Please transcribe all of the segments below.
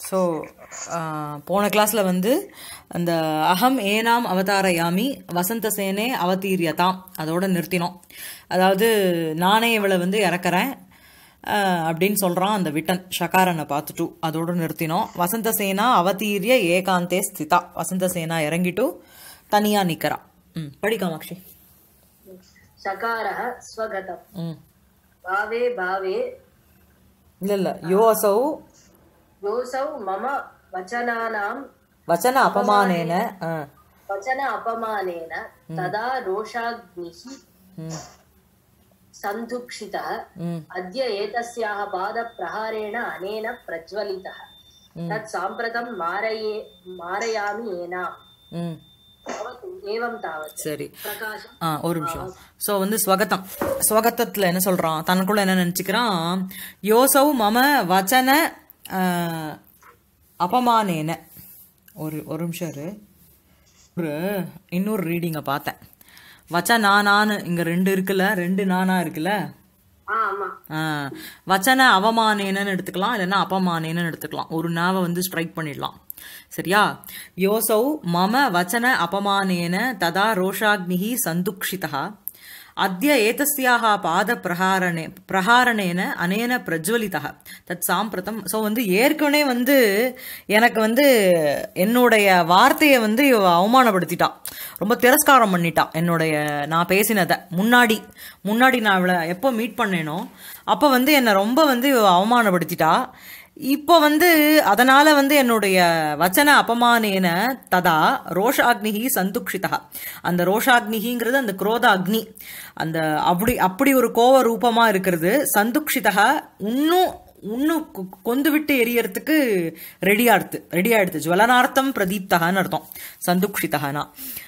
So போன கிளாஸில் வந்து அந்த அகம் ஏனாம் அவதாரயாமி வசந்த சேனே அவதீரியதாம் அதோட நிறுத்தினோம் அதாவது நானே இவளை வந்து இறக்குறேன் ஆஹ், அப்படின்னு சொல்கிறான் அந்த விட்டன் ஷகாரனை பார்த்துட்டு அதோட நிறுத்தினோம் வசந்த சேனா அவதீரிய ஏகாந்தே ஸ்திதா வசந்த சேனா இறங்கிட்டு தனியாக நிற்கிறா ம் படி காமாட்சி சகாரः स्वगतम् ம் भावे भावे இல்லை இல்லை யோ அசௌ योऽसौ मम वचनानां வச்சன அபமானேன ஆ वचन अपमानेन तदा रोषाग्निः ம் सन्दुक्षितः ம் अद्य एतस्याः पादप्रहारेण अनेन प्रज्वलितः तत् साम्प्रतं मारये मारयामि एनाम् ம் भवतु एवं तावत् சரி प्रकाशम् ஆ ஒரு நிமிஷம் ஸோ வந்து ஸ்வகதம் ஸ்வகத்தத்தில் என்ன சொல்கிறான் தனக்குள்ள என்ன நினச்சிக்கிறான் யோசௌ மம வச்சன ஆ, அபமானேன ஒரு ஒரு நிமிஷம் இரு. ஒரு இன்னொரு ரீடிங்கை பார்த்தேன் வச்ச நானான்னு இங்கே ரெண்டு இருக்குல்ல ரெண்டு நானா இருக்குல்ல ஆ ஆமா ஆ, வச்சன அவமானேனன்னு எடுத்துக்கலாம் இல்லைன்னா அபமானேனன்னு எடுத்துக்கலாம் ஒரு நாவை வந்து ஸ்ட்ரைக் பண்ணிடலாம் சரியா யோசௌ மம வச்சன அபமானேன ததா ரோஷாக்னிஹி சந்துக்ஷிதா அத்ய ஏதஸ்யாக பாத பிரகாரணே பிரகாரணேன அனேன பிரஜ்வலிதா தத் சாம்பிரதம் ஸோ வந்து ஏற்கனவே வந்து எனக்கு வந்து என்னுடைய வார்த்தையை வந்து இவ அவமானப்படுத்திட்டா ரொம்ப திரஸ்காரம் பண்ணிட்டா என்னுடைய நான் பேசினதை முன்னாடி முன்னாடி நான் அவளை எப்போ மீட் பண்ணேனோ அப்போ வந்து என்னை ரொம்ப வந்து இவ அவமானப்படுத்திட்டா இப்போ வந்து அதனால வந்து என்னுடைய வச்சன அபமானேன ததா ரோஷாக்னிஹி சந்துக்ஷிதா அந்த ரோஷாக்னிஹிங்கிறது அந்த குரோத அக்னி அந்த அப்படி அப்படி ஒரு கோவ ரூபமா இருக்கிறது சந்துக்ஷிதா இன்னும் இன்னும் கொ- கொந்து விட்டு எரியறதுக்கு ரெடி ஆடுது ரெடி ஆயிடுது ஜுவலனார்த்தம் பிரதீப்தகான்னு அர்த்தம் சந்துக்ஷிதகானா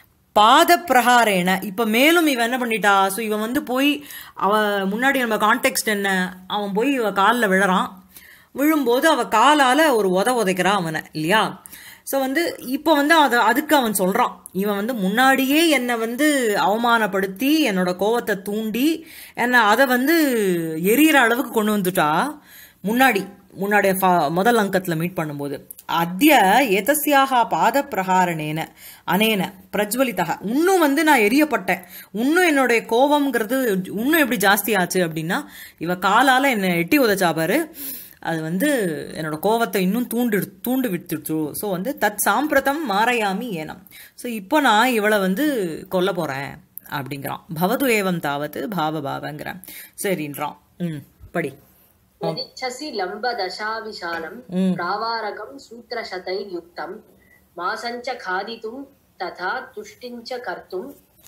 பாத பிரகாரேன இப்ப மேலும் இவன் என்ன பண்ணிட்டா ஸோ இவன் வந்து போய் அவ முன்னாடி நம்ம கான்டெக்ட் என்ன அவன் போய் இவ காலில் விழறான் விழும்போது அவ காலால ஒரு உத உதைக்கிறா அவனை இல்லையா ஸோ வந்து இப்போ வந்து அதை அதுக்கு அவன் சொல்றான் இவன் வந்து முன்னாடியே என்னை வந்து அவமானப்படுத்தி என்னோட கோவத்தை தூண்டி என்னை அதை வந்து எரியிற அளவுக்கு கொண்டு வந்துட்டா முன்னாடி முன்னாடி ஃப- முதல் அங்கத்தில் மீட் பண்ணும்போது அத்ய ஏதஸ்யாக பாத பிரகாரணேன அனேன பிரஜ்வலிதக இன்னும் வந்து நான் எரியப்பட்டேன் இன்னும் என்னுடைய கோபம்ங்கிறது இன்னும் எப்படி ஜாஸ்தி ஆச்சு அப்படின்னா இவ காலால என்னை எட்டி உதைச்சா பாரு அது வந்து என்னோட கோவத்தை இன்னும் தூண்டு தூண்டு விட்டுச்சு ஸோ வந்து தத் சாம்பிரதம் மாறையாமி ஏனம் ஸோ இப்போ நான் இவளை வந்து கொல்ல போறேன் அப்படிங்கிறான் பவது ஏவம் தாவத்து பாவ பாவங்கிறான் சரின்றான் ம் படி यदिच्छसि लम्बदशाविशालं प्रावारकं सूत्रशतैर्युक्तं मासञ्च खादितुं तथा तुष्टिञ्च कर्तुं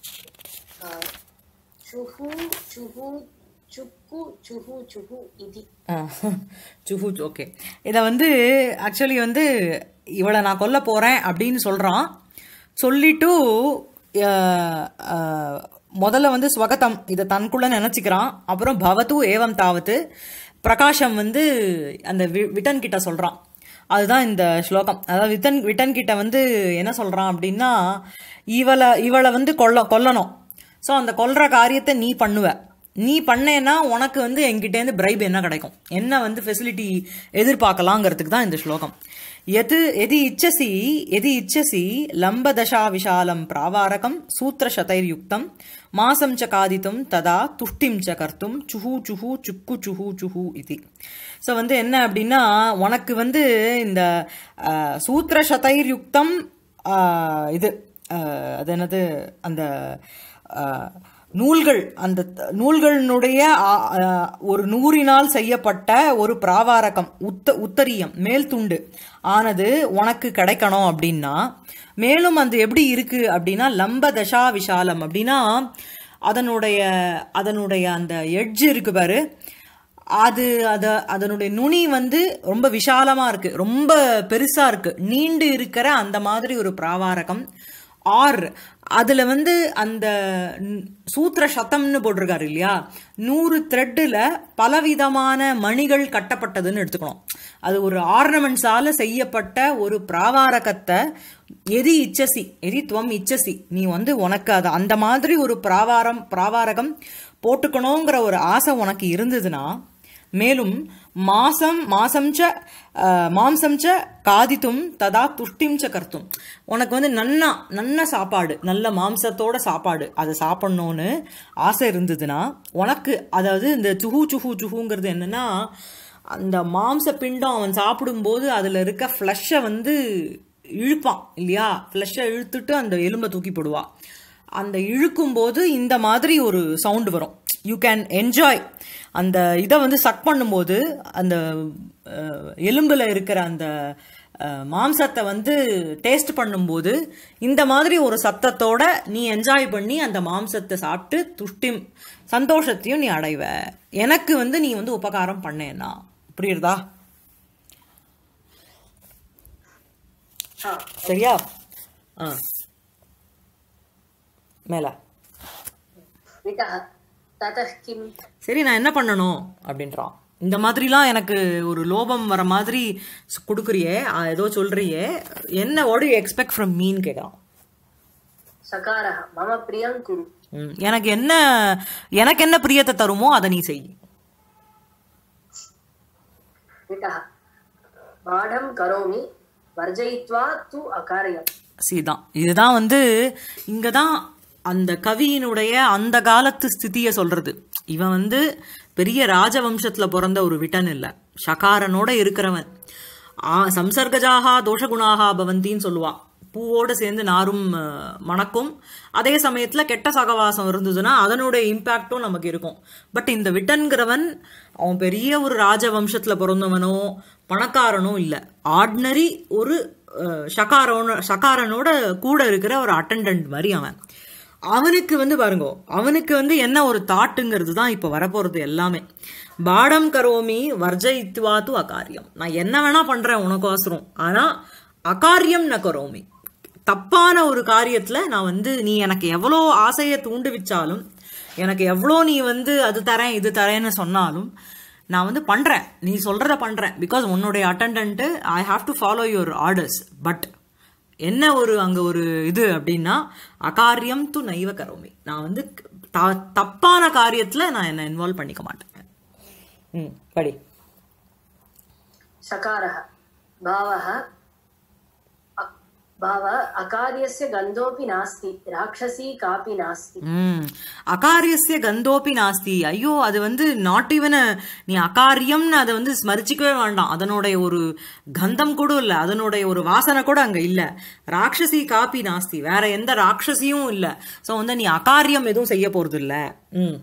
अ, चुहु चुहु चुक्कु चुहु चुहु इति சுஹு ஓகே இதை வந்து ஆக்சுவலி வந்து இவளை நான் கொல்ல போறேன் அப்படின்னு சொல்றான் சொல்லிட்டு அஹ், அஹ், முதல்ல வந்து ஸ்வகதம் இதை தனக்குள்ள நினைச்சுக்கிறான் அப்புறம் பவத்து ஏவம் தாவத்து பிரகாஷம் வந்து அந்த வி- விட்டன் கிட்ட சொல்றான் அதுதான் இந்த ஸ்லோகம் அதாவது விட்டன் விட்டன் கிட்ட வந்து என்ன சொல்றான் அப்படின்னா இவளை இவளை வந்து கொல்ல கொல்லணும் ஸோ அந்த கொல்ற காரியத்தை நீ பண்ணுவ நீ பண்ணேன்னா உனக்கு வந்து என்கிட்டேருந்து பிரைப் என்ன கிடைக்கும் என்ன வந்து ஃபெசிலிட்டி எதிர்பார்க்கலாங்கிறதுக்கு தான் இந்த ஸ்லோகம் எது எதி இச்சசி எதி இச்சசி லம்பதசா விஷாலம் பிராவாரகம் சூத்திர சதைர்யுக்தம் மாசம் ச காதித்தும் ததா துஷ்டிம் ச கர்த்தும் சுஹு சுஹு சுக்கு சுஹு சுஹு இது ஸோ வந்து என்ன அப்படின்னா உனக்கு வந்து இந்த அஹ், சூத்திர சதைர்யுக்தம் ஆஹ், இது ஆஹ், அது என்னது அந்த ஆஹ், நூல்கள் அந்த த- நூல்களினுடைய ஆ- ஆஹ், ஒரு நூறினால் செய்யப்பட்ட ஒரு பிராவாரகம் உத்த உத்தரியம் மேல் துண்டு ஆனது உனக்கு கிடைக்கணும் அப்படின்னா மேலும் அது எப்படி இருக்கு அப்படின்னா லம்ப தசா விஷாலம் அப்படின்னா அதனுடைய அதனுடைய அந்த எட்ஜ் இருக்கு பாரு அது அத அதனுடைய நுனி வந்து ரொம்ப விஷாலமா இருக்கு ரொம்ப பெருசா இருக்கு நீண்டு இருக்கிற அந்த மாதிரி ஒரு பிராவாரகம் ஆர் அதுல வந்து அந்த ந- சூத்திர சத்தம்னு போட்டிருக்காரு இல்லையா நூறு த்ரெட்டில் பலவிதமான மணிகள் கட்டப்பட்டதுன்னு எடுத்துக்கணும் அது ஒரு ஆர்னமெண்ட்ஸால செய்யப்பட்ட ஒரு பிராவாரகத்தை எதி இச்சசி எதி துவம் இச்சசி நீ வந்து உனக்கு அது அந்த மாதிரி ஒரு பிராவாரம் பிராவாரகம் போட்டுக்கணுங்கிற ஒரு ஆசை உனக்கு இருந்ததுன்னா மேலும் மாசம் மாசம் ச அஹ், மாம்சம் ச காதித்தும் ததா துஷ்டிம் ச கர்த்தும் உனக்கு வந்து நன்னா நல்ல சாப்பாடு நல்ல மாம்சத்தோட சாப்பாடு அதை சாப்பிடணும்னு ஆசை இருந்ததுன்னா உனக்கு அதாவது இந்த சுஹு சுஹு சுஹுங்கிறது என்னன்னா அந்த மாம்ச பிண்டம் அவன் சாப்பிடும்போது அதில் இருக்க ஃப்ளஷை வந்து இழுப்பான் இல்லையா ஃப்ளஷை இழுத்துட்டு அந்த எலும்பை தூக்கி போடுவான் அந்த இழுக்கும்போது இந்த மாதிரி ஒரு சவுண்டு வரும் யூ கேன் என்ஜாய் அந்த இதை வந்து சக் பண்ணும்போது அந்த அஹ், எலும்புல இருக்கிற அந்த அஹ், மாம்சத்தை வந்து டேஸ்ட் பண்ணும்போது இந்த மாதிரி ஒரு சத்தத்தோட நீ என்ஜாய் பண்ணி அந்த மாம்சத்தை சாப்பிட்டு துஷ்டி சந்தோஷத்தையும் நீ அடைவ எனக்கு வந்து நீ வந்து உபகாரம் பண்ணேன்னா புரியுறதா ஆ சரியா ஆ மேல विटः ततः किम् சரி நான் என்ன பண்ணணும் அப்படின்றான் இந்த மாதிரிலாம் எனக்கு ஒரு லோபம் வர மாதிரி ஸ்- கொடுக்குறியே ஆ, ஏதோ சொல்றியே என்ன வாட் யூ எக்ஸ்பெக்ட் ஃப்ரம் மீன் கேட்குறான் सकारः मम प्रियं कुरु ம், எனக்கு என்ன எனக்கு என்ன பிரியத்தை தருமோ அதை நீ செய் विटः बाढं करोमि वर्जयित्वा तु अकार्यम् சீதான் இதுதான் வந்து இங்க தான் அந்த கவியினுடைய அந்த காலத்து ஸ்திதியை சொல்றது இவன் வந்து பெரிய ராஜவம்சத்துல பிறந்த ஒரு விட்டன் இல்ல ஷகாரனோட இருக்கிறவன் ஆ சம்சர்கஜாகா தோஷகுணாகா பவந்தின்னு சொல்லுவா பூவோட சேர்ந்து நாரும் அஹ், மணக்கும் அதே சமயத்துல கெட்ட சகவாசம் இருந்ததுன்னா அதனுடைய இம்பாக்டும் நமக்கு இருக்கும் பட் இந்த விட்டன்கிறவன் அவன் பெரிய ஒரு ராஜவம்சத்துல பிறந்தவனோ பணக்காரனோ இல்ல ஆர்டினரி ஒரு அஹ், ஷகாரோன ஷகாரனோட கூட இருக்கிற ஒரு அட்டண்டன்ட் மாதிரி அவன் அவனுக்கு வந்து பாருங்க அவனுக்கு வந்து என்ன ஒரு தாட்டுங்கிறது தான் இப்போ வரப்போறது எல்லாமே பாடம் கரோமி வர்ஜயித்வா து அகாரியம் நான் என்ன வேணா பண்றேன் உனக்கோசரம் ஆனா அகாரியம் ந கரோமி தப்பான ஒரு காரியத்துல நான் வந்து நீ எனக்கு எவ்வளோ ஆசையை தூண்டுவிச்சாலும் எனக்கு எவ்வளோ நீ வந்து அது தரேன் இது தரேன்னு சொன்னாலும் நான் வந்து பண்றேன் நீ சொல்றத பண்றேன் பிகாஸ் உன்னுடைய attendant I have to follow your orders but என்ன ஒரு அங்க ஒரு இது அப்படின்னா அகாரியம் து நைவ கரோமி நான் வந்து த- தப்பான காரியத்துல நான் என்ன இன்வால்வ் பண்ணிக்க மாட்டேன் ம் படி सकारः भावः अ- भाव अकार्यस्य गन्धोऽपि नास्ति राक्षसी कापि नास्ति ம் அகாரியஸ்ய கந்தோப்பி நாஸ்தி ஐயோ அது வந்து நாட் ஈவன் நீ அகாரியம்னு அதை வந்து ஸ்மரிச்சிக்கவே வேண்டாம் அதனுடைய ஒரு கந்தம் கூட இல்ல அதனுடைய ஒரு வாசனை கூட அங்க இல்ல ராட்சசி காப்பி நாஸ்தி வேற எந்த ராட்சசியும் இல்ல சோ வந்து நீ அகாரியம் எதுவும் செய்ய போறது இல்ல ம்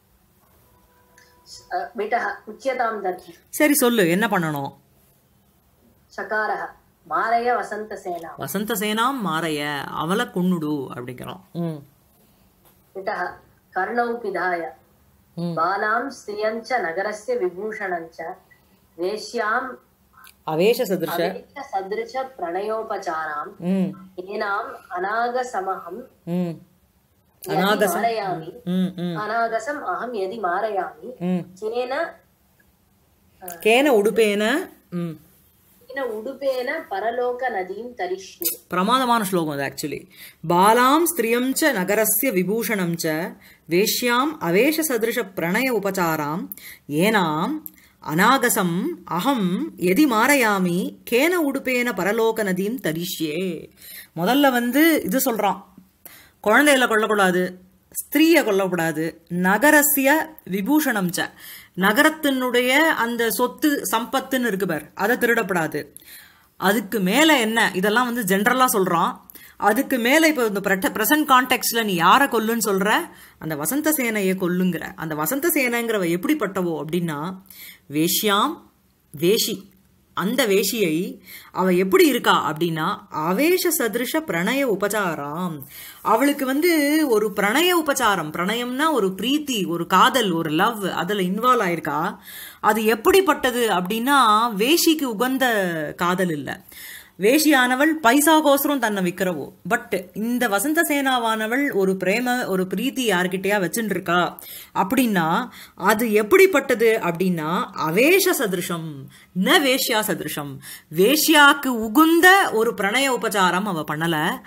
अ, विटः उच्यतां दर्शि சரி சொல்லு என்ன பண்ணணும் सकारः मारय वसन्तसेना வசந்த சேனாம் மாறைய அவளை கொன்னுடு அப்படிங்கிறான் ம் विटः कर्णौ पिधाय ம். बालां स्त्रियं च नगरस्य विभूषणं च वेश्याम् அவேஷ சதிருஷ सदृश प्रणयोपचाराम् ம் येनाम् अनागसमहम् ம் यदि अनागसम्? मारयामि ம் ம் अनागसम् अहं यदि मारयामि ம் केन கேன உடுப்பேன ம் केन उडुपेन परलोकनदीं तरिष्ये பிரமாதமான ஸ்லோகம் அது ஆக்சுவலி பாலாம் ஸ்திரியம் ச நகரஸ்ய விபூஷணம் ச வேஷ்யாம் அவேஷ சதிருஷ பிரணய உபசாராம் ஏனாம் அநாகசம் அகம் எதி மாரையாமி கேன உடுப்பேன பரலோக நதியும் தரிஷ்யே முதல்ல வந்து இது சொல்றான் குழந்தைகளை கொல்லக்கூடாது ஸ்திரீயை கொல்லக்கூடாது நகரஸ்ய விபூஷணம் ச நகரத்தினுடைய அந்த சொத்து சம்பத்துன்னு இருக்கு பார் அதை திருடப்படாது அதுக்கு மேல என்ன இதெல்லாம் வந்து ஜென்ரலா சொல்றான் அதுக்கு மேல இப்போ இந்த பிரசன்ட் கான்டெக்ட்ல நீ யாரை கொல்லுன்னு சொல்ற அந்த வசந்த சேனையை கொல்லுங்கிற அந்த வசந்த சேனைங்கிறவ எப்படிப்பட்டவோ அப்படின்னா வேஷ்யாம் வேஷி அந்த வேஷியை அவ எப்படி இருக்கா அப்படின்னா அவேஷ சதிருஷ பிரணய உபசாரம் அவளுக்கு வந்து ஒரு பிரணய உபசாரம் பிரணயம்னா ஒரு பிரீத்தி ஒரு காதல் ஒரு லவ் அதுல இன்வால்வ் ஆயிருக்கா அது எப்படிப்பட்டது அப்படின்னா வேஷிக்கு உகந்த காதல் இல்ல வேஷியானவள் பைசாகோசரம் தன்னை விக்கிறவோ பட் இந்த வசந்த சேனாவானவள் ஒரு பிரேம ஒரு பிரீத்தி யார்கிட்டயா வச்சுட்டு இருக்கா அப்படின்னா அது எப்படிப்பட்டது அப்படின்னா அவேஷ சதிருஷம் ந வேஷ்யா சதிருஷம் வேஷ்யாக்கு உகுந்த ஒரு பிரணய உபச்சாரம் அவ பண்ணல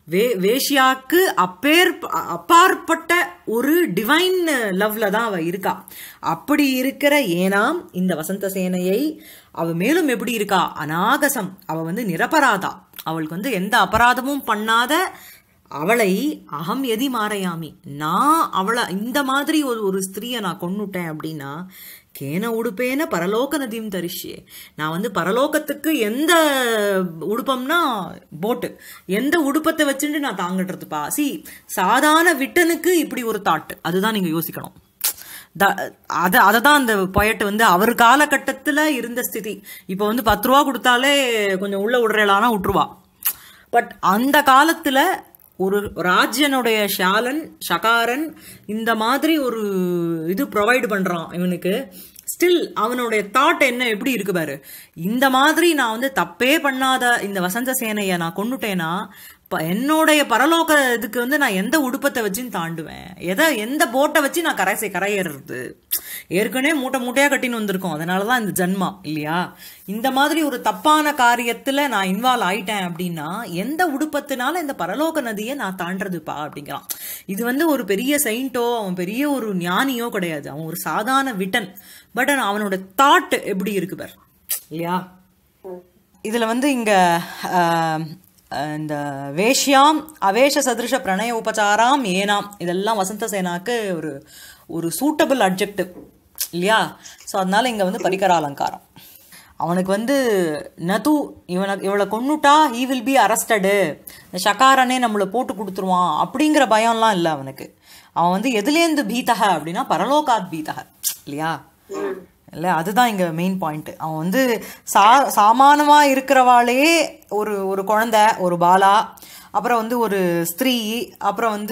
வே வேஷ்யாக்கு அப்பேர் அப்பாற்பட்ட ஒரு டிவைன் லவ்ல தான் அவ இருக்கா அப்படி இருக்கிற ஏனாம் இந்த வசந்த சேனையை அவ மேலும் எப்படி இருக்கா அநாகசம் அவ வந்து நிரபராதா அவளுக்கு வந்து எந்த அபராதமும் பண்ணாத அவளை அகம் எதி மாறையாமி நான் அவளை இந்த மாதிரி ஒரு ஒரு ஸ்திரீயை நான் கொன்னுட்டேன் அப்படின்னா கேன உடுப்பேன பரலோக நதியும் தரிசியே நான் வந்து பரலோகத்துக்கு எந்த உடுப்பம்னா போட்டு எந்த உடுப்பத்தை வச்சுட்டு நான் தாங்கட்டுறதுப்பா சி சாதாரண விட்டனுக்கு இப்படி ஒரு தாட் அதுதான் நீங்க யோசிக்கணும் அதை அதை தான் அந்த பொயட் வந்து அவர் காலகட்டத்தில் இருந்த ஸ்திதி இப்போ வந்து பத்து ரூபா கொடுத்தாலே கொஞ்சம் உள்ள விடுறலானா விட்டுருவா பட் அந்த காலத்தில் ஒரு ராஜ்யனுடைய ஷாலன் ஷகாரன் இந்த மாதிரி ஒரு இது ப்ரொவைட் பண்ணுறான் இவனுக்கு ஸ்டில் அவனுடைய தாட் என்ன எப்படி இருக்கு பாரு இந்த மாதிரி நான் வந்து தப்பே பண்ணாத இந்த வசந்த சேனையை நான் கொண்டுட்டேன்னா என்னுடைய பரலோக இதுக்கு வந்து நான் எந்த உடுப்பத்தை வச்சு தாண்டுவேன் எதை எந்த போட்டை வச்சு நான் கரை கரையேறது ஏற்கனவே மூட்டை மூட்டையாக கட்டின்னு வந்திருக்கோம் அதனால தான் இந்த ஜன்மா இல்லையா இந்த மாதிரி ஒரு தப்பான காரியத்தில் நான் இன்வால்வ் ஆயிட்டேன் அப்படின்னா எந்த உடுப்பத்தினால இந்த பரலோக நதியை நான் தாண்டதுப்பா அப்படிங்கிறான் இது வந்து ஒரு பெரிய செயின்ட்டோ அவன் பெரிய ஒரு ஞானியோ கிடையாது அவன் ஒரு சாதாரண விட்டன் பட் அவனோட தாட் எப்படி இருக்கு பார் இல்லையா இதில் வந்து இங்கே இந்த வேஷ்யாம் அவேஷ சதிருஷ பிரணய உபச்சாராம் ஏனாம் இதெல்லாம் வசந்த சேனாக்கு ஒரு ஒரு சூட்டபிள் அப்ஜெக்டிவ் இல்லையா ஸோ அதனால இங்கே வந்து பரிகர அலங்காரம் அவனுக்கு வந்து நது இவனை இவளை கொன்னுட்டா ஹீ வில் பி அரஸ்டடு இந்த ஷக்காரனே நம்மளை போட்டு கொடுத்துருவான் அப்படிங்கிற பயம்லாம் இல்லை அவனுக்கு அவன் வந்து எதுலேருந்து பீத்தக அப்படின்னா பரலோகாத் பீத்தக இல்லையா இல்லை அதுதான் இங்கே மெயின் பாயிண்ட்டு அவன் வந்து சா சாமானமாக இருக்கிறவாளே ஒரு ஒரு குழந்த ஒரு பாலா அப்புறம் வந்து ஒரு ஸ்திரீ அப்புறம் வந்து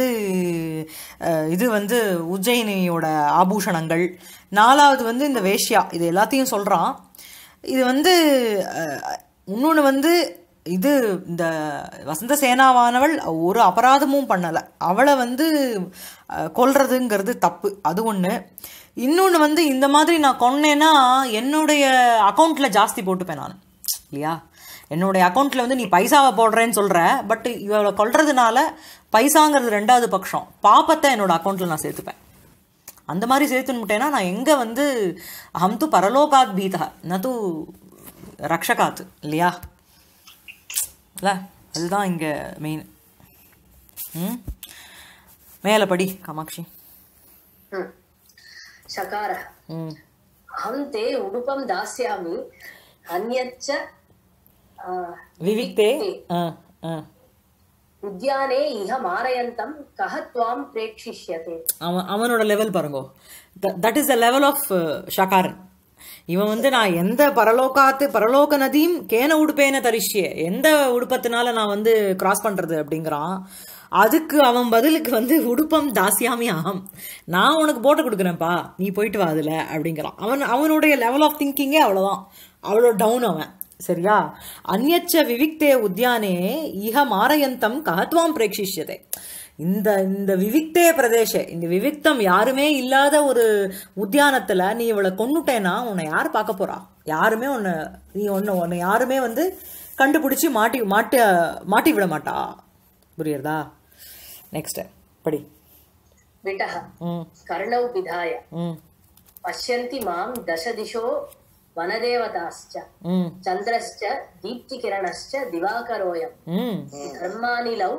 இது வந்து உஜ்ஜயினியோட ஆபூஷணங்கள் நாலாவது வந்து இந்த வேஷ்யா இது எல்லாத்தையும் சொல்கிறான் இது வந்து இன்னொன்று வந்து இது இந்த வசந்த சேனாவானவள் ஒரு அபராதமும் பண்ணலை அவளை வந்து கொல்றதுங்கிறது தப்பு அது ஒன்று இன்னொன்று வந்து இந்த மாதிரி நான் கொன்னேன்னா என்னுடைய அக்கௌண்ட்டில் ஜாஸ்தி போட்டுப்பேன் நான் இல்லையா என்னுடைய அக்கௌண்ட்டில் வந்து நீ பைசாவை போடுறேன்னு சொல்கிற பட் இவளை கொல்றதுனால பைசாங்கிறது ரெண்டாவது பட்சம் பாப்பத்தை என்னோட அக்கௌண்ட்டில் நான் சேர்த்துப்பேன் அந்த மாதிரி சேர்த்துன்னுட்டேன்னா நான் எங்கே வந்து அஹம் து பரலோகாத் பீதா ந து ரக்ஷகாத் இல்லையா இல்லை அதுதான் இங்கே மெயின் ம் மேலே படி காமாட்சி शकारः अहं ते उडुपं दास्यामि अन्यच्च आ, விவிக்தே ஆ ஆ उद्याने इह मारयन्तं कः त्वां प्रेक्षिष्यते அவன் அவனோட லெவல் பாருங்கோ that is the level of ஷகாரன் இவன் வந்து நான் எந்த பரலோகாத்து பரலோக நதியும் கேன உடுப்பேன தரிஷ்யே எந்த உடுப்பத்தினால நான் வந்து கிராஸ் பண்றது அப்படிங்கிறான் அதுக்கு அவன் பதிலுக்கு வந்து உடுப்பம் தாசியாமி ஆம் நான் உனக்கு போட்டு கொடுக்குறேன்ப்பா நீ போயிட்டு வா அதுல அப்படிங்கிறான் அவன் அவனுடைய லெவல் ஆஃப் திங்கிங்கே அவ்வளோதான் அவ்வளோ டவுன் அவன் சரியா அந்நச்ச விவிக்தே உத்தியானே இஹ மாரயந்தம் கஹத்வாம் பிரேக்ஷிஷ்யதே இந்த இந்த விவிக்தே பிரதேச இந்த விவிக்தம் யாருமே இல்லாத ஒரு உத்தியானத்துல நீ இவளை கொன்னுட்டேன்னா உன்னை யார் பார்க்க போறா யாருமே உன்னை நீ ஒன்னு உன்னை யாருமே வந்து கண்டுபிடிச்சி மாட்டி மாட்ட மாட்டி விட மாட்டா புரியுறதா நெக்ஸ்ட் படி विटः ம் कर्णौ पिधाय ம் पश्यन्ति मां दशदिशो वनदेवताश्च ம் चन्द्रश्च दीप्तिकिरणश्च दिवाकरोऽयं ம் धर्मानिलौ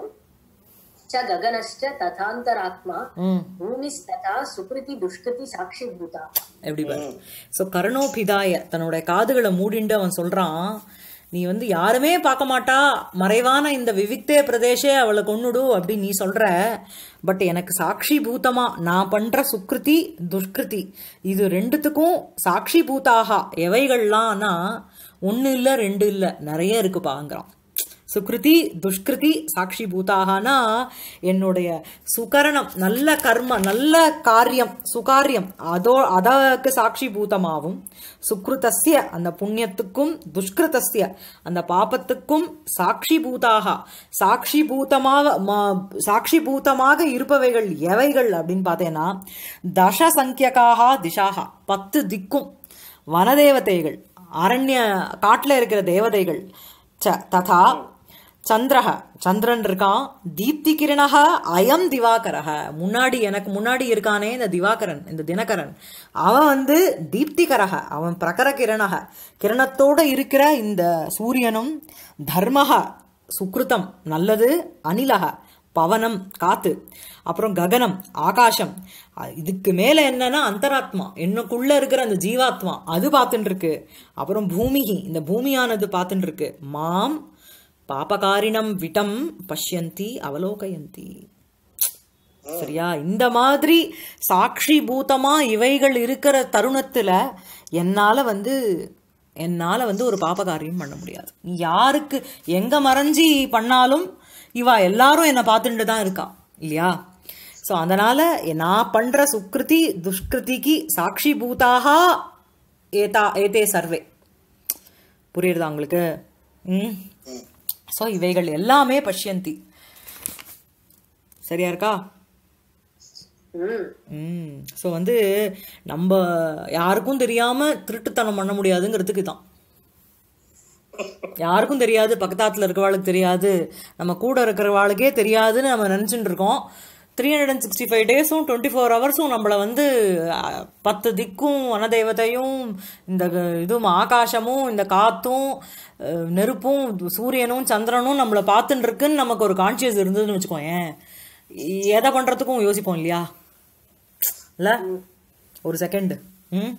च गगनश्च तथान्तरात्मा ம் भूमिस्तथा सुकृति दुष्कृति साक्षिभूता எப்படி பாரு ஸோ கருணோபிதாய தன்னுடைய காதுகளை மூடிண்டு அவன் சொல்றான் நீ வந்து யாருமே பார்க்க மாட்டா மறைவான இந்த விவிக்தே பிரதேசே அவளை கொன்னுடு அப்படின்னு நீ சொல்ற பட் எனக்கு சாட்சி பூதமா நான் பண்ற சுக்ருதி துஷ்கிருதி இது ரெண்டுத்துக்கும் சாட்சி பூதாக எவைகள்லாம்னா ஒன்று இல்லை ரெண்டு இல்லை நிறைய இருக்குப்பாங்கிறான் சுக்ருதி துஷ்கிருதி சாட்சி பூதாகனா என்னுடைய சுகரணம் நல்ல கர்ம நல்ல காரியம் சுகாரியம் அதோ அதற்கு சாட்சி பூதமாகும் சுக்ருதஸ்ய அந்த புண்ணியத்துக்கும் துஷ்கிருதஸ்ய அந்த பாபத்துக்கும் சாட்சி பூதாக சாட்சி பூதமாக ம- சாட்சி பூதமாக இருப்பவைகள் எவைகள் அப்படின்னு பார்த்தேன்னா தச சங்கியகாக திசாகா பத்து திக்கும் வனதேவதைகள் அரண்ய காட்டில் இருக்கிற தேவதைகள் ச ததா சந்திரஹ சந்திரன் இருக்கான் தீப்தி கிரணக அயம் திவாகரக முன்னாடி எனக்கு முன்னாடி இருக்கானே இந்த திவாகரன் இந்த தினகரன் அவன் வந்து தீப்திகரக அவன் பிரகர கிரணக கிரணத்தோட இருக்கிற இந்த சூரியனும் தர்மக சுக்ருதம் நல்லது அனிலக பவனம் காத்து அப்புறம் ககனம் ஆகாசம் அ- இதுக்கு மேல என்னன்னா அந்தராத்மா என்னக்குள்ள இருக்கிற அந்த ஜீவாத்மா அது பார்த்துட்டு இருக்கு அப்புறம் பூமிகி இந்த பூமியானது பார்த்துட்டு இருக்கு மாம் பாபகாரிணம் விட்டம் பஷ்யந்தி அவலோகயந்தி சரியா இந்த மாதிரி சாட்சி பூதமா இவைகள் இருக்கிற தருணத்துல என்னால வந்து என்னால வந்து ஒரு பாபகாரியம் பண்ண முடியாது யாருக்கு எங்க மறைஞ்சி பண்ணாலும் இவா எல்லாரும் என்னை பார்த்துட்டு தான் இருக்கா இல்லையா ஸோ அதனால நான் பண்ற சுக்ருதி துஷ்கிருதிக்கு சாட்சி பூதாக ஏதா ஏதே சர்வே புரியுறதா உங்களுக்கு ம் ஸோ இவைகள் எல்லாமே பஷ்யந்தி சரியா இருக்கா ம் ம் ஸோ வந்து நம்ம யாருக்கும் தெரியாம திருட்டுத்தனம் பண்ண முடியாதுங்கிறதுக்கு தான் யாருக்கும் தெரியாது பக்கத்தாத்துல இருக்கிறவாளுக்கு தெரியாது நம்ம கூட இருக்கிறவாளுக்கே தெரியாதுன்னு நம்ம நினச்சிட்டு இருக்கோம் three hundred and sixty five டேஸும் டுவெண்ட்டி ஃபோர் ஹவர்ஸும் நம்மளை வந்து அஹ், பத்து திக்கும் வனதேவதையும் இந்த க- இதுவும் ஆகாசமும் இந்த காத்தும் அஹ், நெருப்பும் சூரியனும் சந்திரனும் நம்மளை பார்த்துட்டு இருக்குன்னு நமக்கு ஒரு கான்சியஸ் இருந்ததுன்னு வச்சுக்கோயேன் எதை பண்ணுறதுக்கும் யோசிப்போம் இல்லையா இல்ல ஒரு செகண்ட் ம்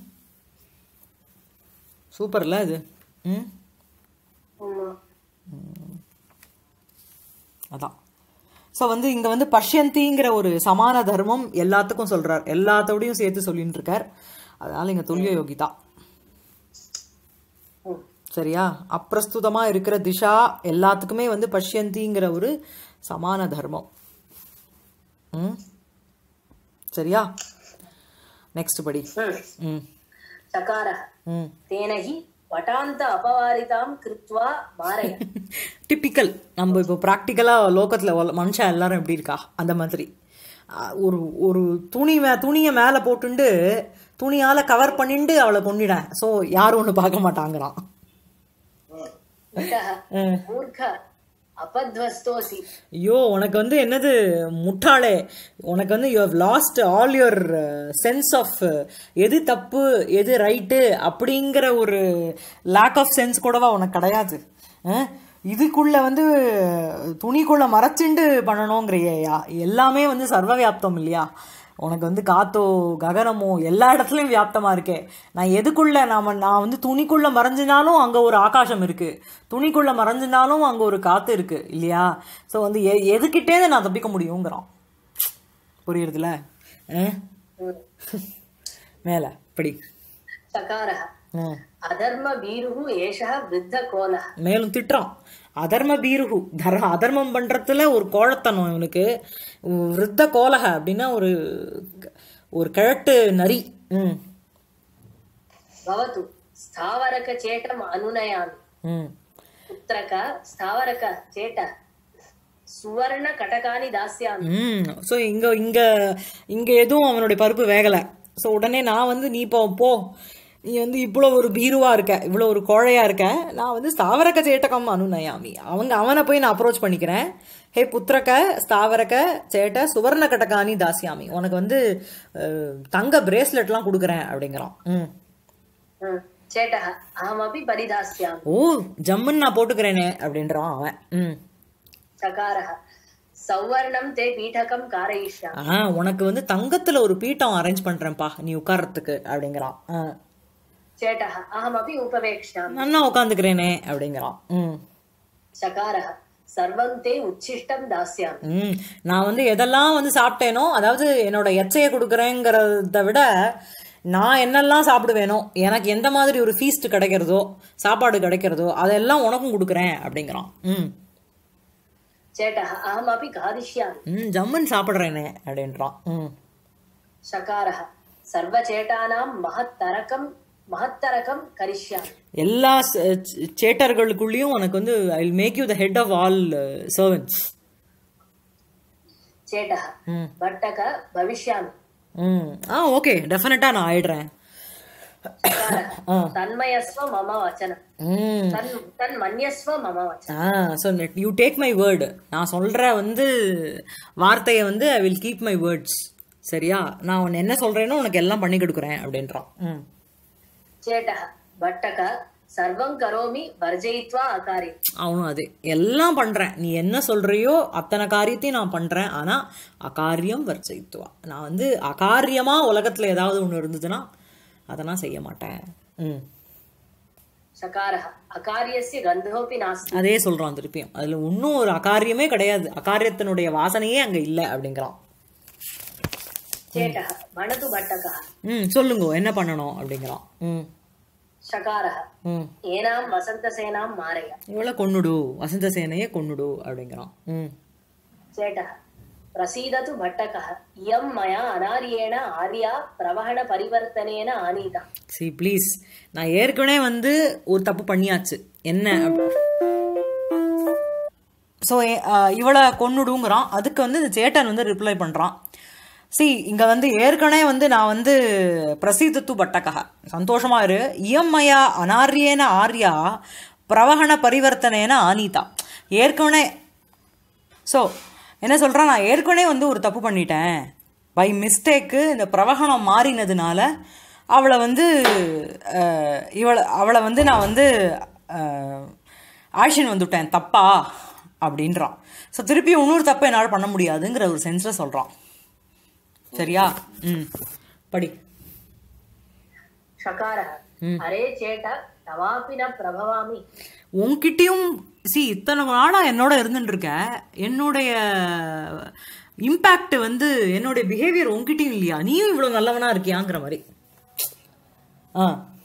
சூப்பர்ல இது ம் ஆமா அதான் ஸோ வந்து இங்க வந்து பஷ்யந்திங்கிற ஒரு சமான தர்மம் எல்லாத்துக்கும் சொல்றார் எல்லாத்தோடையும் சேர்த்து சொல்லிட்டு இருக்கார் அதனால இங்க துல்லிய யோகிதா ம் சரியா அப்பிரஸ்துதமா இருக்கிற திஷா எல்லாத்துக்குமே வந்து பஷ்யந்திங்கிற ஒரு சமான தர்மம் ம் சரியா நெக்ஸ்ட் படி ம் ம் चकारः ம் तेन हि वटान्त अपवारितां कृत्वा मारय டிப்பிக்கல் நம்ம இப்போ ப்ராக்டிக்கலாக லோகத்தில் மனுஷன் எல்லாரும் எப்படி இருக்கா அந்த மாதிரி அஹ் ஒரு ஒரு துணி மே துணியை மேலே போட்டுண்டு துணியால் கவர் பண்ணிண்டு அவளை கொண்டுடேன் ஸோ யாரும் ஒன்று பார்க்க மாட்டாங்கிறான் अतः मूर्ख अपध्वस्तोऽसि ஐயோ உனக்கு வந்து என்னது முட்டாளே உனக்கு வந்து you have lost all your sense of எது தப்பு எது ரைட்டு அப்படிங்கிற ஒரு லேக் ஆஃப் சென்ஸ் கூடவா உனக்கு கிடையாது அஹ்? இதுக்குள்ள வந்து துணிக்குள்ள மறைச்சிண்டு பண்ணணுங்கிறியா எல்லாமே வந்து சர்வ வியாப்தம் இல்லையா உனக்கு வந்து காத்தோ ககனமோ எல்லா இடத்துலயும் வியாப்தமா இருக்கே நான் எதுக்குள்ள நாம நான் வந்து துணிக்குள்ள மறைஞ்சினாலும் அங்க ஒரு ஆகாசம் இருக்கு துணிக்குள்ள மறைஞ்சினாலும் அங்க ஒரு காத்து இருக்கு இல்லையா ஸோ வந்து எ எதுக்கிட்டே நான் தப்பிக்க முடியுங்கிறான் புரியுறதுல அஹ்? மேல படி चकारः அஹ். अधर्मभीरुः एषः वृद्धकोलः மேலும் திட்டுறான் அதர்ம பீருகு தர் அதர்மம் பண்றதுல ஒரு கோழத்தனம் இவனுக்கு விருத்த கோலக அப்படின்னா ஒரு ஒரு கிழட்டு நரி ம் भवतु स्थावरकचेटम् अनुनयामि ம் पुत्रक स्थावरक चेट सुवर्णकटकानि दास्यामि ம் ஸோ இங்க இங்க இங்க எதுவும் அவனுடைய பருப்பு வேகல ஸோ உடனே நான் வந்து நீ போ போ நீ வந்து இவ்வளோ ஒரு பீருவா இருக்க இவ்வளோ ஒரு கோழையா இருக்க நான் வந்து ஸ்தாவரக்க சேட்டகம் அனுநயாமி அவங்க அவனை போய் நான் அப்ரோச் பண்ணிக்கிறேன் ஹே புத்திரக்க ஸ்தாவரக்க சேட்ட சுவர்ண கடகானி தாசியாமி உனக்கு வந்து அஹ், தங்க பிரேஸ்லெட்லாம் கொடுக்குறேன் அப்படிங்கிறான் ம் ம். चेटः अहमपि परिधास्यामि ஓ ஜம்முன்னு நான் போட்டுக்கிறேனே அப்படின்றான் அவன் ம் चकारः सौवर्णं ते पीठकं कारयिष्यामि ஆ உனக்கு வந்து தங்கத்துல ஒரு பீட்டம் அரேஞ்ச் பண்றேன்ப்பா நீ உட்கார்றதுக்கு அப்படிங்கிறான் ஆ चेटः अहमपि उपवेक्ष्यामि நன்னா உட்காந்துக்கிறேனே அப்படிங்கிறான் ம் चकारः सर्वं ते उच्छिष्टं दास्यामि ம் நான் வந்து எதெல்லாம் வந்து சாப்பிட்டேனோ அதாவது என்னோட எச்சையை கொடுக்குறேங்கிறத விட நான் என்னெல்லாம் சாப்பிடுவேனோ எனக்கு எந்த மாதிரி ஒரு ஃபீஸ்ட் கிடைக்கிறதோ சாப்பாடு கிடைக்கிறதோ அதெல்லாம் உனக்கும் கொடுக்குறேன் அப்படிங்கிறான் ம் चेटः अहमपि खादिष्यामि ம் ஜம்முன்னு சாப்பிட்றேனே அப்படின்றான் ம் चकारः सर्वचेटानां महत्तरकं महत्तरकं करिष्यामि எல்லா ச- சே- சேட்டர்களுக்குள்ளேயும் உனக்கு வந்து I make you the head of all servants चेटः ம் भट्टक भविष्यामि ம் ஆ ஓகே டெஃபினட்டாக நான் ஆயிடுறேன் சகாரः தன்மயஸ்வ மம வச்சனம் ம் தன் தன் மன்யஸ்வ மம வச்சனம் ஆ so you take my word நான் சொல்ற வந்து வார்த்தையை வந்து I will keep my words சரியா நான் உன்னை என்ன சொல்றேனோ உனக்கு எல்லாம் பண்ணி கொடுக்குறேன் அப்படின்றான் ம் சேட்டः பட்டக சர்வம் கரோமி வர்ஜயித்வா அகாரி அவனும் அது எல்லாம் பண்றேன் நீ என்ன சொல்றியோ அத்தனை காரியத்தையும் நான் பண்றேன் ஆனா அகாரியம் வர்ஜயித்துவா நான் வந்து அகாரியமா உலகத்துல ஏதாவது ஒண்ணு இருந்ததுன்னா அதை நான் செய்ய மாட்டேன் ம் சகாரः அகாரியஸ்ய கந்தோபி நாஸ்தி அதே சொல்றான் திருப்பியும் அதுல ஒன்றும் ஒரு அகாரியமே கிடையாது அகாரியத்தினுடைய வாசனையே அங்க இல்லை அப்படிங்கிறான் சேட்டः மனது பட்டகः ம் சொல்லுங்க என்ன பண்ணணும் அப்படிங்கிறான் ம் சகாரः ம் ஏனாம் வசந்தசேனாம் மாரைய இவளை கொன்னுடு வசந்த சேனையை கொன்னுடு அப்படிங்கிறான் ம் சேட்டः பிரசீதது பட்டகः இயம் மயா அனாரியேன ஆர்யா பிரவஹண பரிவர்த்தனேன ஆனீதா சி ப்ளீஸ் நான் ஏற்கனவே வந்து ஒரு தப்பு பண்ணியாச்சு என்ன ஸோ இவளை கொன்னுடுங்கிறான் அதுக்கு வந்து இந்த சேட்டன் வந்து ரிப்ளை பண்ணுறான் சி இங்கே வந்து ஏற்கனவே வந்து நான் வந்து பிரசீதத்து பட்டகா சந்தோஷமா இரு இயம்மயா அனாரியேன ஆர்யா பிரவகண பரிவர்த்தனேன ஆனீதா ஏற்கனவே ஸோ என்ன சொல்கிறான் நான் ஏற்கனவே வந்து ஒரு தப்பு பண்ணிட்டேன் பை மிஸ்டேக்கு இந்த பிரவகணம் மாறினதுனால அவளை வந்து அஹ், இவளை அவளை வந்து நான் வந்து ஆக்ஷன் வந்துவிட்டேன் தப்பா அப்படின்றான் ஸோ திருப்பி இன்னொரு தப்பை என்னால் பண்ண முடியாதுங்கிற ஒரு சென்ஸில் சொல்கிறான் சரியா ம் படி சகாரः அரே சேட்ட தவாபி ந பிரபவாமி உன்கிட்டயும் சி இத்தனை நாளா என்னோட இருந்துட்டு இருக்க என்னுடைய இம்பேக்ட் வந்து என்னுடைய பிஹேவியர் உன்கிட்டயும் இல்லையா நீயும் இவ்வளவு நல்லவனா இருக்கியாங்கிற மாதிரி ஆ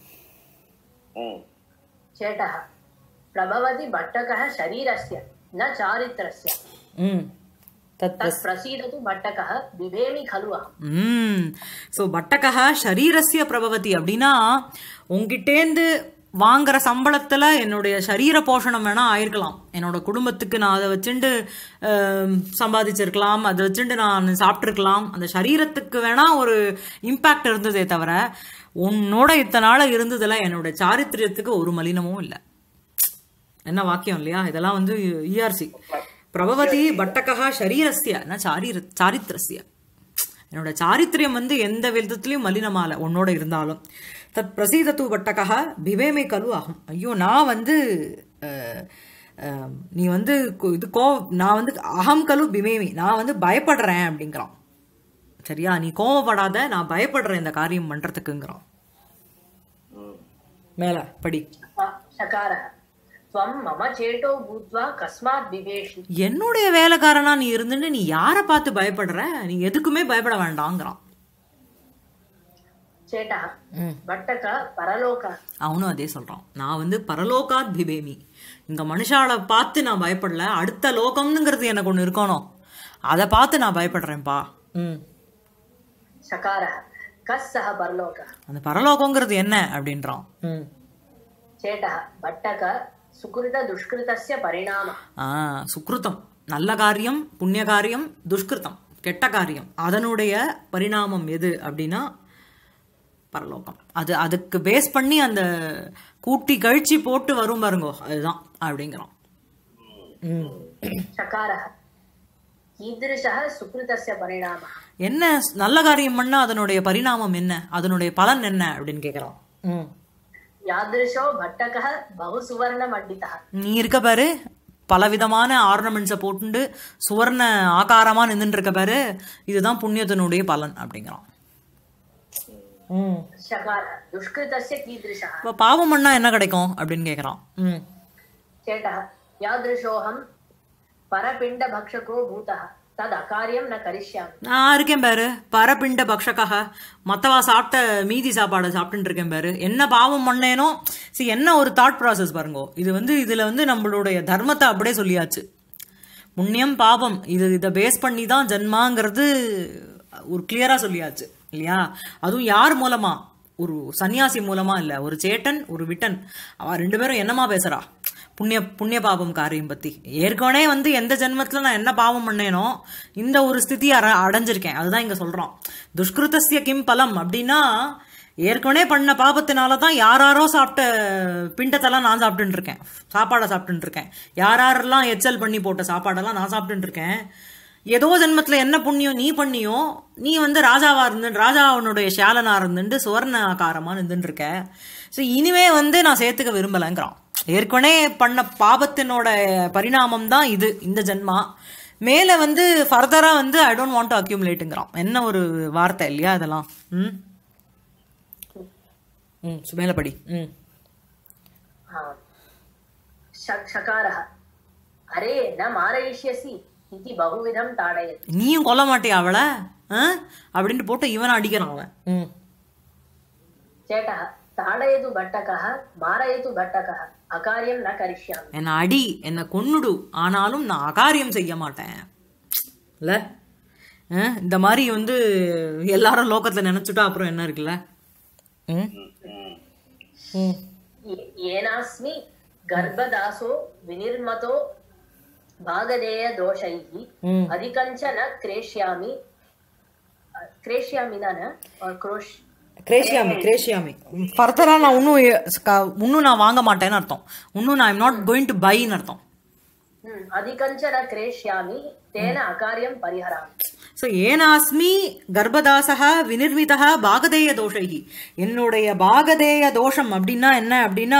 சேட்டः பிரபவதி பட்டகः शरीरस्य न चारित्रस्य ம் தத் तत् प्रसीदतु भट्टकः बिभेमि खलु अहम् ம் ஸோ பட்டகா ஷரீரஸ்ய பிரபவதி அப்படின்னா உங்ககிட்டேந்து வாங்குற சம்பளத்துல என்னுடைய சரீர போஷணம் வேணா ஆயிருக்கலாம் என்னோட குடும்பத்துக்கு நான் அதை வச்சுட்டு ஆம், சம்பாதிச்சிருக்கலாம் அதை வச்சுட்டு நான் சாப்பிட்ருக்கலாம் அந்த சரீரத்துக்கு வேணா ஒரு இம்பாக்ட் இருந்ததே தவிர உன்னோட இத்தனை நாள இருந்ததுல என்னோட சாரித்திரியத்துக்கு ஒரு மலினமும் இல்லை என்ன வாக்கியம் இல்லையா இதெல்லாம் வந்து இஆர்சி பிரபவதி பட்டகா ஷரீரஸ்ய ந சாரீர சாரித்திரஸ்ய என்னோட சாரித்திரியம் வந்து எந்த விதத்துலயும் மலினமால உன்னோட இருந்தாலும் தத் பிரசீதத்து பட்டகா பிவேமை கலு ஆகும் ஐயோ நான் வந்து அஹ், அஹ், நீ வந்து கு- இது கோ நான் வந்து அகம் கலு பிமேமி நான் வந்து பயப்படுறேன் அப்படிங்கிறான் சரியா நீ கோவப்படாத நான் பயப்படுறேன் இந்த காரியம் பண்றதுக்குங்கிறான் மேல படி शकारः त्वं मम चेटो भूत्वा कस्मात् बिभेषि என்னுடைய வேலைக்காரனா நீ இருந்துட்டு நீ யாரை பார்த்து பயப்படுற நீ எதுக்குமே பயப்பட வேண்டாங்கிறான் चेटः भट्टक परलोक அவனும் அதே சொல்றான் நான் வந்து பரலோகாத் பிபேமி இந்த மனுஷால பார்த்து நான் பயப்படல அடுத்த லோகம்ங்கிறது எனக்கு ஒன்று இருக்கணும் அதை பார்த்து நான் பயப்படுறேன்ப்பா ம் शकारः कः सः परलोकः அந்த பரலோகங்கிறது என்ன அப்படின்றான் ம் चेटः भट्टक सुकृतदुष्कृतस्य परिणामः ஆ சுக்ருதம் நல்ல காரியம் புண்ணிய காரியம் துஷ்கிருதம் கெட்ட காரியம் அதனுடைய பரிணாமம் எது அப்படின்னா பரலோகம் அது அதுக்கு பேஸ் பண்ணி அந்த கூட்டி கழிச்சு போட்டு வரும் பாருங்கோ அதுதான் அப்படிங்கிறோம் ம். चकारः कीदृशः सुकृतस्य परिणामः என்ன நல்ல காரியம் பண்ணா அதனுடைய பரிணாமம் என்ன அதனுடைய பலன் என்ன அப்படின்னு கேட்குறான் ம் यादृशो भट्टकः बहु सुवर्णमण्डितः நீ இருக்க பாரு பலவிதமான ஆர்னமெண்ட்ஸை போட்டுண்டு சுவர்ண ஆகாரமா நின்றுட்டு இருக்க பாரு இதுதான் புண்ணியத்தினுடைய பலன் அப்படிங்கிறான் ம் शकारः दुष्कृतस्य कीदृशः இப்போ பாவம் பண்ணா என்ன கிடைக்கும் அப்படின்னு கேட்குறான் ம் चेटः यादृशोऽहं परपिण्डभक्षको भूतः तद् अकार्यं न करिष्यामि நான் இருக்கேன் பாரு பரபிண்ட பக்ஷக்காக மத்தவா சாப்பிட்ட மீதி சாப்பாடை சாப்பிட்டுட்டு இருக்கேன் பாரு என்ன பாவம் பண்ணேனோ சரி என்ன ஒரு தாட் ப்ராசஸ் பாருங்கோ இது வந்து இதுல வந்து நம்மளுடைய தர்மத்தை அப்படியே சொல்லியாச்சு புண்ணியம் பாவம் இது இதை பேஸ் பண்ணி தான் ஜென்மாங்கிறது ஒரு கிளியரா சொல்லியாச்சு இல்லையா அதுவும் யார் மூலமா ஒரு சன்னியாசி மூலமா இல்ல ஒரு சேட்டன் ஒரு விட்டன் அவ ரெண்டு பேரும் என்னமா பேசுறா புண்ணிய புண்ணிய பாவம் காரியம் பத்தி ஏற்கனவே வந்து எந்த ஜென்மத்துல நான் என்ன பாவம் பண்ணேனோ இந்த ஒரு ஸ்திதி அட அடைஞ்சிருக்கேன் அதுதான் இங்க சொல்றோம் துஷ்கிருதஸ்ய கிம் பலம் அப்படின்னா ஏற்கனவே பண்ண பாபத்தினால தான் யாராரோ சாப்பிட்ட பிண்டத்தெல்லாம் நான் சாப்பிட்டுட்டு இருக்கேன் சாப்பாடை சாப்பிட்டுட்டு இருக்கேன் யாரெல்லாம் எச்சல் பண்ணி போட்ட சாப்பாடெல்லாம் நான் சாப்பிட்டுட்டு இருக்கேன் ஏதோ ஜென்மத்துல என்ன புண்ணியம் நீ பண்ணியோ நீ வந்து ராஜாவா இருந்து ராஜாவனுடைய ஷாலனா இருந்துட்டு சுவர்ண ஆகாரமா இருந்துட்டு இருக்க ஸோ இனிமே வந்து நான் சேர்த்துக்க விரும்பலைங்கிறான் ஏற்கனவே பண்ண பாபத்தினோட பரிணாமம் தான் இது இந்த ஜென்மா மேல வந்து ஃபர்தரா வந்து ஐ டோன்ட் வாண்ட் டு அக்யூமுலேட்டுங்கிறான் என்ன ஒரு வார்த்தை இல்லையா அதெல்லாம் ம் ம் மேல படி ம் आम्। श- शकारः अरे न मारयिष्यसि इति बहुविधं ताडयति நீயும் கொல்ல மாட்டியா அவளை ஆ? அப்படின்ட்டு போட்டு இவனை அடிக்கிறான் அவன் ம் चेटः ताडयतु भट्टकः मारयतु भट्टकः अकार्यं न करिष्यामि என்னை அடி என்னை கொன்னுடு ஆனாலும் நான் அகாரியம் செய்ய மாட்டேன் இல்ல ஆ? இந்த மாதிரி வந்து எல்லாரும் லோகத்துல நினைச்சுட்டா அப்புறம் என்ன இருக்குல்ல ம் ம் ये- येनास्मि गर्भदासो विनिर्मतो भागधेयदोषैः ம் अधिकञ्च न क्रेष्यामि अ, क्रेष्यामि न न or क्रोश् கிரேஷியாமி கிரேஷியாமி ஃபர்தரா நான் இன்னும் எ- க- இன்னும் நான் வாங்க மாட்டேன்னு அர்த்தம் இன்னும் நான் ஐம் நாட் கோயிங் டு பைன்னு அர்த்தம் ம், अधिकञ्च न क्रेष्यामि तेन अकार्यं परिहरामि ஸோ ஏனாஸ்மி கர்ப்பதாசகா வினிர்மிதா பாகதேய தோஷைகி என்னுடைய பாகதேய தோஷம் அப்படின்னா என்ன அப்படின்னா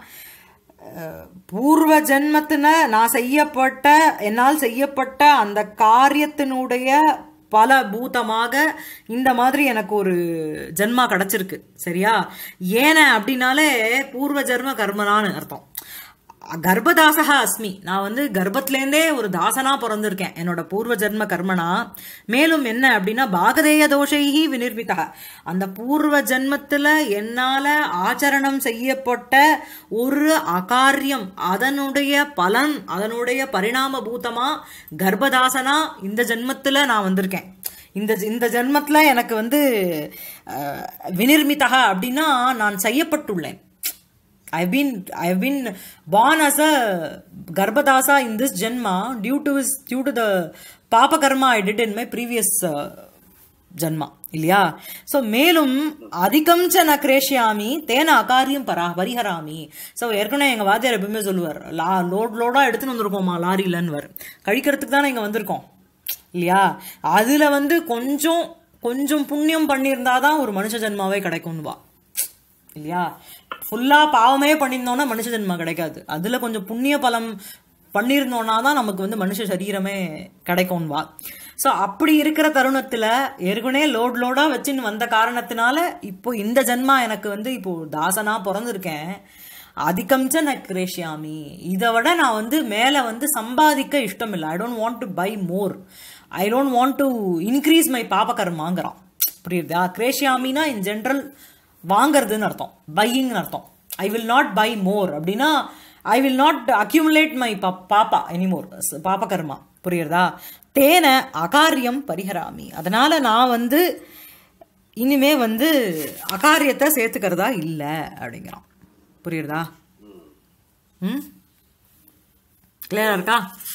அஹ், பூர்வ ஜென்மத்தின நான் செய்யப்பட்ட என்னால் செய்யப்பட்ட அந்த காரியத்தினுடைய பல பூதமாக இந்த மாதிரி எனக்கு ஒரு ஜென்மா கிடைச்சிருக்கு சரியா ஏன அப்படின்னாலே பூர்வ ஜென்ம கர்மனான்னு அர்த்தம் கர்ப்பதாசகா அஸ்மி நான் வந்து கர்ப்பத்திலேருந்தே ஒரு தாசனா பிறந்திருக்கேன் என்னோட பூர்வ ஜென்ம கர்மனா மேலும் என்ன அப்படின்னா பாகதேய தோஷைஹி வினிர்மிதா அந்த பூர்வ ஜென்மத்துல என்னால ஆச்சரணம் செய்யப்பட்ட ஒரு அகாரியம் அதனுடைய பலன் அதனுடைய பரிணாம பூதமா கர்ப்பதாசனா இந்த ஜென்மத்துல நான் வந்திருக்கேன் இந்த இந்த ஜென்மத்துல எனக்கு வந்து அஹ், வினிர்மிதா அப்படின்னா நான் செய்யப்பட்டுள்ளேன் I've been I've been born as a Garbhadasa in this Janma due to his due to the Papa Karma I did in my previous uh, ஜன்மா இல்லையா ஸோ மேலும் அதிகம் ச ந கிரேஷியாமி தேன அகாரியம் பரா பரிஹராமி ஸோ ஏற்கனவே எங்கள் வாத்தியார் எப்பவுமே சொல்லுவார் லா லோட் லோடாக எடுத்துன்னு வந்திருக்கோமா லாரிலன்னுவர் கழிக்கிறதுக்கு தானே இங்கே வந்திருக்கோம் இல்லையா அதில் வந்து கொஞ்சம் கொஞ்சம் புண்ணியம் பண்ணியிருந்தாதான் ஒரு மனுஷ ஜென்மாவே கிடைக்கும்னுவா இல்லையா ஃபுல்லா பாவமே பண்ணியிருந்தோம்னா மனுஷ ஜென்மம் கிடைக்காது அதுல கொஞ்சம் புண்ணிய பலம் பண்ணியிருந்தோம்னா தான் நமக்கு வந்து மனுஷ சரீரமே கிடைக்கும் வா ஸோ அப்படி இருக்கிற தருணத்துல ஏற்கனவே லோட் லோடா வச்சுன்னு வந்த காரணத்தினால இப்போ இந்த ஜென்மா எனக்கு வந்து இப்போ தாசனா பிறந்திருக்கேன் அதிகம்ச்ச ந கிரேஷியாமி இதை விட நான் வந்து மேலே வந்து சம்பாதிக்க இஷ்டம் இல்லை I don't want to buy more I don't want to increase my பாபகர்மாங்கிறான் புரியுதா கிரேஷியாமினா இன் ஜென்ரல் வாங்கறதுன்னு அர்த்தம் பையிங்னு அர்த்தம் I will not buy more அப்படின்னா I will not accumulate my பாப்பா எனிமோர் பாப்ப கர்மா புரியுறதா தேன அகாரியம் பரிஹராமி அதனால நான் வந்து இனிமே வந்து அகாரியத்தை சேர்த்துக்கிறதா இல்லை அப்படிங்கிறான் புரியுறதா ம் கிளியரா இருக்கா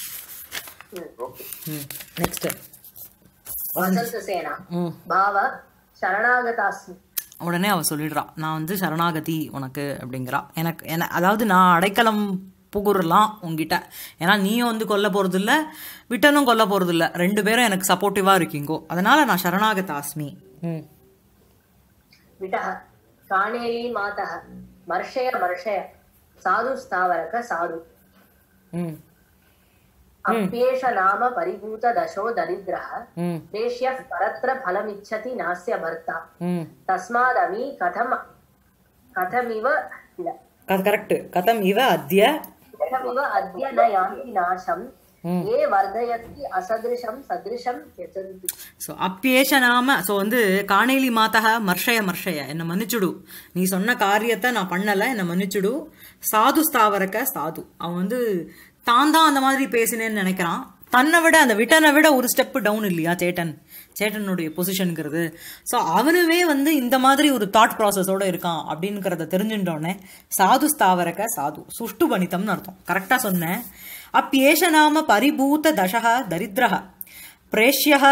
ம் நெக்ஸ்ட் வசந்தசேனா ம் பாவ சரணாகதாஸ்மி உடனே அவ சொல்லிடுறா நான் வந்து சரணாகதி உனக்கு அப்படிங்கிறா எனக்கு என அதாவது நான் அடைக்கலம் புகுறலாம் உங்ககிட்ட ஏன்னா நீயும் வந்து கொல்ல போறது இல்ல விட்டனும் கொல்ல போறது இல்ல ரெண்டு பேரும் எனக்கு சப்போர்ட்டிவா இருக்கீங்கோ அதனால நான் சரணாகதாஸ்மி ம் विटः काणेरी मातः मर्षय मर्षय साधु स्थावरक साधु ம் अप्येष नाम परिभूत दशो दरिद्रः ம் देश्यः परत्र फलमिच्छति नास्य भर्ता ம் तस्मादमि कथम कथमिव इद கரெக்ட் கதம் இவ அத்திய कथमिव अद्य न यान्ति नाशम् ये वर्धयन्ति असदृशं सदृशं त्यजन्ति ஸோ அப்பியேஷ நாம ஸோ வந்து காணேலி மாதக மர்ஷய மர்ஷய என்னை மன்னிச்சுடு நீ சொன்ன காரியத்தை நான் பண்ணல என்னை மன்னிச்சுடு சாது ஸ்தாவரக்க சாது அவன் வந்து தான் தான் அந்த மாதிரி பேசினேன்னு நினைக்கிறான் தன்னை விட அந்த விட்டனை விட ஒரு ஸ்டெப் டவுன் இல்லையா சேட்டன் சேட்டனுடைய பொசிஷனுங்கிறது ஸோ அவனுமே வந்து இந்த மாதிரி ஒரு தாட் ப்ராசஸோட இருக்கான் அப்படிங்கிறத தெரிஞ்சுட்டோடனே சாது ஸ்தாவரக்க சாது சுஷ்டு பணித்தம்னு அர்த்தம் கரெக்டாக சொன்னேன் அப்பியேஷ நாம பரிபூத தசக தரித்திரக பிரேஷ்ய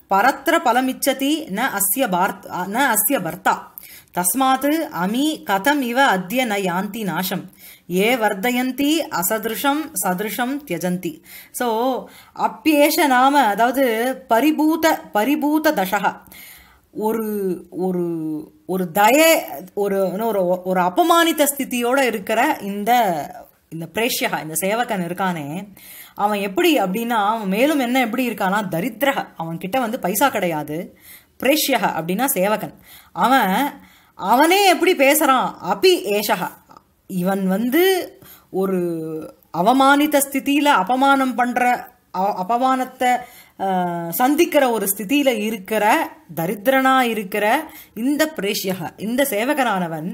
பரத்திர பலமிச்சதி ந அஸ்ய பார்த் ந அஸ்ய பர்த்தா தஸ்மாத் அமி கதம் இவ அத்ய ந யாந்தி நாசம் ஏ வர்தயந்தி அசதிருஷம் சதிருஷம் தியஜந்தி ஸோ அப்பியேஷ நாம அதாவது பரிபூத பரிபூத தசக ஒரு ஒரு ஒரு தய ஒரு என்ன ஒரு ஒரு அபமானித்த ஸ்திதியோட இருக்கிற இந்த இந்த பிரேஷ்யகா இந்த சேவகன் இருக்கானே அவன் எப்படி அப்படின்னா அவன் மேலும் என்ன எப்படி இருக்கானா தரித்திரக அவன் கிட்ட வந்து பைசா கிடையாது பிரேஷ்யக அப்படின்னா சேவகன் அவன் அவனே எப்படி பேசுறான் அபி ஏஷக இவன் வந்து ஒரு அவமானித்த ஸ்திதியில அபமானம் பண்ற அ- அபமானத்தை அஹ், சந்திக்கிற ஒரு ஸ்திதியில இருக்கிற தரித்திரனா இருக்கிற இந்த பிரேஷ்யக இந்த சேவகனானவன்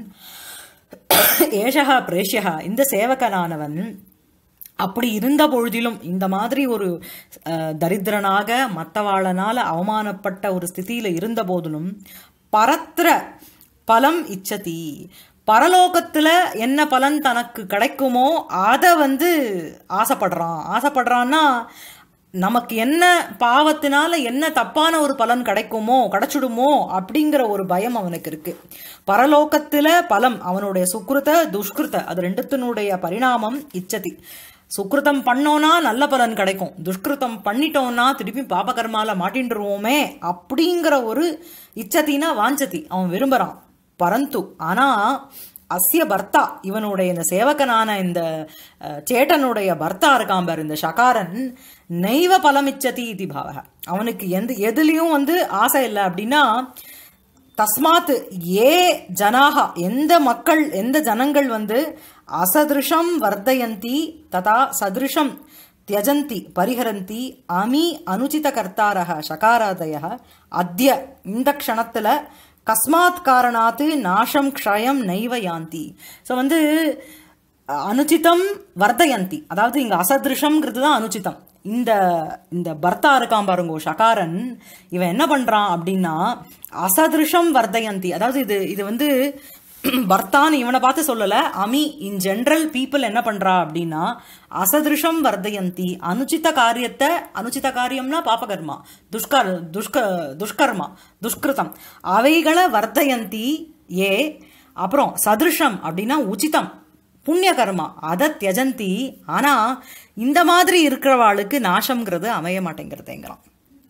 ஏஷகா பிரேஷ்யகா இந்த சேவகனானவன் அப்படி இருந்த பொழுதிலும் இந்த மாதிரி ஒரு அஹ், தரித்திரனாக மத்தவாளனால அவமானப்பட்ட ஒரு ஸ்திதியில இருந்த போதிலும் பரத்திர பலம் இச்சதி பரலோகத்துல என்ன பலன் தனக்கு கிடைக்குமோ அதை வந்து ஆசைப்படுறான் ஆசைப்படுறான்னா நமக்கு என்ன பாவத்தினால என்ன தப்பான ஒரு பலன் கிடைக்குமோ கிடைச்சிடுமோ அப்படிங்கிற ஒரு பயம் அவனுக்கு இருக்கு பரலோகத்துல பலம் அவனுடைய சுக்ருத துஷ்கிருத அது ரெண்டுத்தினுடைய பரிணாமம் இச்சதி சுக்ருதம் பண்ணோனா நல்ல பலன் கிடைக்கும் துஷ்கிருதம் பண்ணிட்டோம்னா திருப்பி பாபகர்மால மாட்டின்றுவோமே அப்படிங்கிற ஒரு இச்சத்தினா வாஞ்சதி அவன் விரும்புறான் பரந்து ஆனா அஸ்ய பர்த்தா இவனுடைய இந்த சேவகனான இந்த அஹ், சேட்டனுடைய பர்த்தா இருக்கான் பாரு இந்த ஷகாரன் நைவ பலமிச்சதி இது பாவக அவனுக்கு எந்த எதுலயும் வந்து ஆசை இல்லை அப்படின்னா தஸ்மாத் ஏ ஜனாக எந்த மக்கள் எந்த ஜனங்கள் வந்து அசதிருஷம் வர்தயந்தி ததா சதிருஷம் தியஜந்தி பரிஹரந்தி அமி அனுச்சித கர்த்தாரக ஷகாராதய அத்ய இந்த க்ஷணத்துல கஸ்மாத் காரணாத்து நாசம் க்ஷயம் நைவ யாந்தி ஸோ வந்து அனுச்சிதம் வர்தயந்தி அதாவது இங்க அசதிருஷம்ங்கிறது தான் அனுச்சிதம் இந்த இந்த பர்த்தா இருக்கான் பாருங்க ஷகாரன் இவன் என்ன பண்றான் அப்படின்னா அசதிருஷம் வர்தயந்தி அதாவது இது இது வந்து பர்த்தான்னு இவனை பார்த்து சொல்லல அமி இன் ஜென்ரல் பீப்புள் என்ன பண்றா அப்படின்னா அசதிருஷம் வர்தயந்தி அனுச்சித காரியத்தை அனுச்சித காரியம்னா பாபகர்மா துஷ்கர் துஷ்க துஷ்கர்மா துஷ்கிருதம் அவைகளை வர்தயந்தி ஏ அப்புறம் சதிருஷம் அப்படின்னா உச்சிதம் புண்ணிய கர்மா அதை தியஜந்தி ஆனா இந்த மாதிரி இருக்கிறவாளுக்கு நாசம்ங்கிறது அமைய மாட்டேங்கிறதுங்கிறான்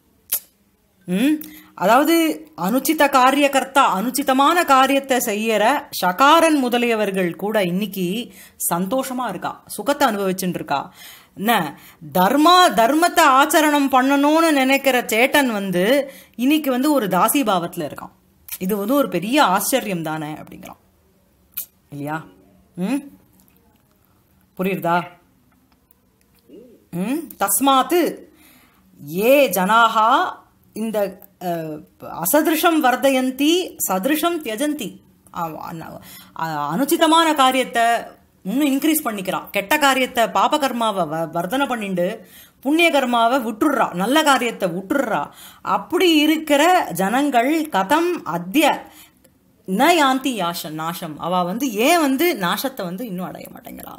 ம் அதாவது அனுச்சித காரியகர்த்தா அனுச்சிதமான காரியத்தை செய்யற ஷகாரன் முதலியவர்கள் கூட இன்னைக்கு சந்தோஷமா இருக்கா சுகத்தை அனுபவிச்சுட்டு இருக்கா என்ன தர்மா தர்மத்தை ஆச்சரணம் பண்ணணும்னு நினைக்கிற சேட்டன் வந்து இன்னைக்கு வந்து ஒரு தாசி பாவத்துல இருக்கான் இது வந்து ஒரு பெரிய ஆச்சரியம் தானே அப்படிங்கிறான் இல்லையா ம் புரியுறதா ம் தஸ்மாத்து ஏ ஜனாகா இந்த அஹ், அசதிருஷம் வர்தயந்தி சதிருஷம் தியஜந்தி அ- அ- அ- அனுச்சிதமான காரியத்தை இன்னும் இன்க்ரீஸ் பண்ணிக்கிறான் கெட்ட காரியத்தை பாப கர்மாவை வ- வர்தனை பண்ணிண்டு புண்ணிய கர்மாவை விட்டுடுறா நல்ல காரியத்தை விட்டுடுறா அப்படி இருக்கிற ஜனங்கள் கதம் அத்திய ந யாந்தி யாஷம் நாசம் அவ வந்து ஏன் வந்து நாசத்தை வந்து இன்னும் அடைய மாட்டேங்கிறா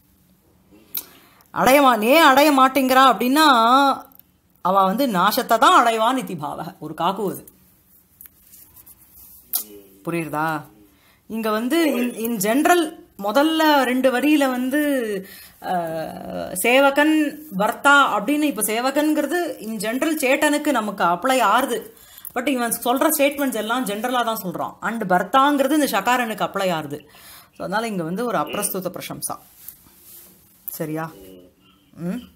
அடைய மா ஏன் அடைய மாட்டேங்கிறா அப்படின்னா அவ வந்து நாசத்தை தான் அடைவான் இதிபாவ ஒரு காக்கு அது புரியுறதா இங்க வந்து இன் ஜென்ரல் முதல்ல ரெண்டு வரியில வந்து அஹ், சேவகன் பர்த்தா அப்படின்னு இப்ப சேவகன்ங்கிறது இன் ஜென்ரல் சேட்டனுக்கு நமக்கு அப்ளை ஆறுது பட் இவன் சொல்ற ஸ்டேட்மெண்ட்ஸ் எல்லாம் ஜென்ரலா தான் சொல்றான் அண்ட் பர்த்தாங்கிறது இந்த ஷகாரனுக்கு அப்ளை ஆறுது ஸோ அதனால இங்க வந்து ஒரு அப்பிரஸ்துத பிரசம்சா சரியா ம்